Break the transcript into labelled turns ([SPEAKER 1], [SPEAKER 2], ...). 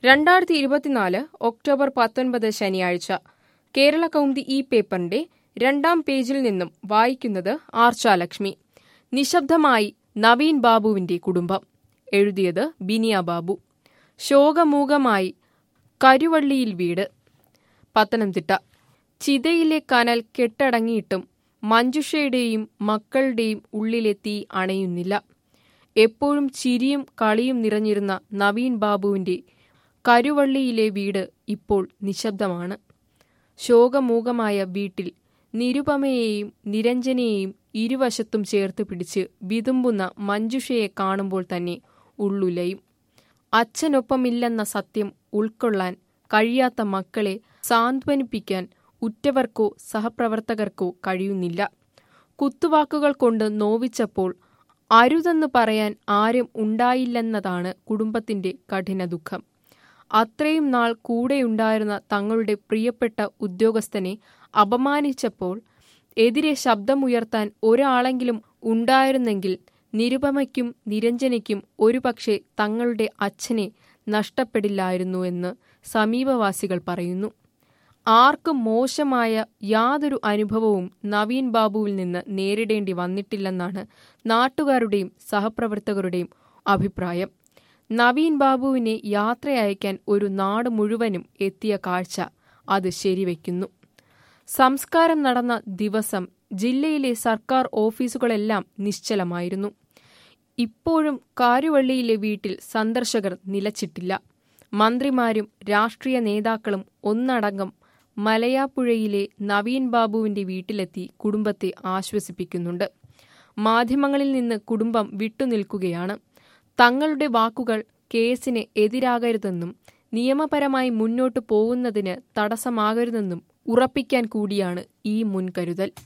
[SPEAKER 1] രണ്ടായിരത്തി ഇരുപത്തിനാല് ഒക്ടോബർ പത്തൊൻപത് ശനിയാഴ്ച കേരള കൗമുദി ഈ പേപ്പറിന്റെ രണ്ടാം പേജിൽ നിന്നും വായിക്കുന്നത് ആർച്ചാലക്ഷ്മി നിശബ്ദമായി നവീൻ ബാബുവിന്റെ കുടുംബം എഴുതിയത് ബിനിയ ബാബു ശോകമൂകമായി കരുവള്ളിയിൽ വീട് പത്തനംതിട്ട ചിതയിലെ കനൽ കെട്ടടങ്ങിയിട്ടും മഞ്ജുഷയുടെയും മക്കളുടെയും ഉള്ളിലെ തീ അണയുന്നില്ല എപ്പോഴും ചിരിയും കളിയും നിറഞ്ഞിരുന്ന നവീൻ ബാബുവിന്റെ കരുവള്ളിയിലെ വീട് ഇപ്പോൾ നിശബ്ദമാണ് ശോകമൂകമായ വീട്ടിൽ നിരുപമയെയും നിരഞ്ജനെയും ഇരുവശത്തും ചേർത്ത് പിടിച്ച് വിതുമ്പുന്ന മഞ്ജുഷയെ കാണുമ്പോൾ തന്നെ ഉള്ളുലയും അച്ഛനൊപ്പമില്ലെന്ന സത്യം ഉൾക്കൊള്ളാൻ കഴിയാത്ത മക്കളെ സാന്ത്വനിപ്പിക്കാൻ ഉറ്റവർക്കോ സഹപ്രവർത്തകർക്കോ കഴിയുന്നില്ല കുത്തുവാക്കുകൾ കൊണ്ട് നോവിച്ചപ്പോൾ അരുതെന്ന് പറയാൻ ആരും ഉണ്ടായില്ലെന്നതാണ് കുടുംബത്തിന്റെ കഠിന ദുഃഖം അത്രയും നാൾ കൂടെയുണ്ടായിരുന്ന തങ്ങളുടെ പ്രിയപ്പെട്ട ഉദ്യോഗസ്ഥനെ അപമാനിച്ചപ്പോൾ എതിരെ ശബ്ദമുയർത്താൻ ഒരാളെങ്കിലും ഉണ്ടായിരുന്നെങ്കിൽ നിരുപമയ്ക്കും നിരഞ്ജനയ്ക്കും ഒരുപക്ഷെ തങ്ങളുടെ അച്ഛനെ നഷ്ടപ്പെടില്ലായിരുന്നുവെന്ന് സമീപവാസികൾ പറയുന്നു ആർക്കും മോശമായ യാതൊരു അനുഭവവും നവീൻ ബാബുവിൽ നിന്ന് നേരിടേണ്ടി വന്നിട്ടില്ലെന്നാണ് നാട്ടുകാരുടെയും സഹപ്രവർത്തകരുടെയും അഭിപ്രായം നവീൻ ബാബുവിനെ യാത്രയയക്കാൻ ഒരു നാട് മുഴുവനും എത്തിയ കാഴ്ച അത് ശരിവെക്കുന്നു സംസ്കാരം നടന്ന ദിവസം ജില്ലയിലെ സർക്കാർ ഓഫീസുകളെല്ലാം നിശ്ചലമായിരുന്നു ഇപ്പോഴും കാരുവള്ളിയിലെ വീട്ടിൽ സന്ദർശകർ നിലച്ചിട്ടില്ല മന്ത്രിമാരും രാഷ്ട്രീയ നേതാക്കളും ഒന്നടങ്കം മലയാപ്പുഴയിലെ നവീൻ ബാബുവിന്റെ വീട്ടിലെത്തി കുടുംബത്തെ ആശ്വസിപ്പിക്കുന്നുണ്ട് മാധ്യമങ്ങളിൽ നിന്ന് കുടുംബം വിട്ടുനിൽക്കുകയാണ് തങ്ങളുടെ വാക്കുകൾ കേസിന് എതിരാകരുതെന്നും നിയമപരമായി മുന്നോട്ടു പോകുന്നതിന് തടസ്സമാകരുതെന്നും ഉറപ്പിക്കാൻ കൂടിയാണ് ഈ മുൻകരുതൽ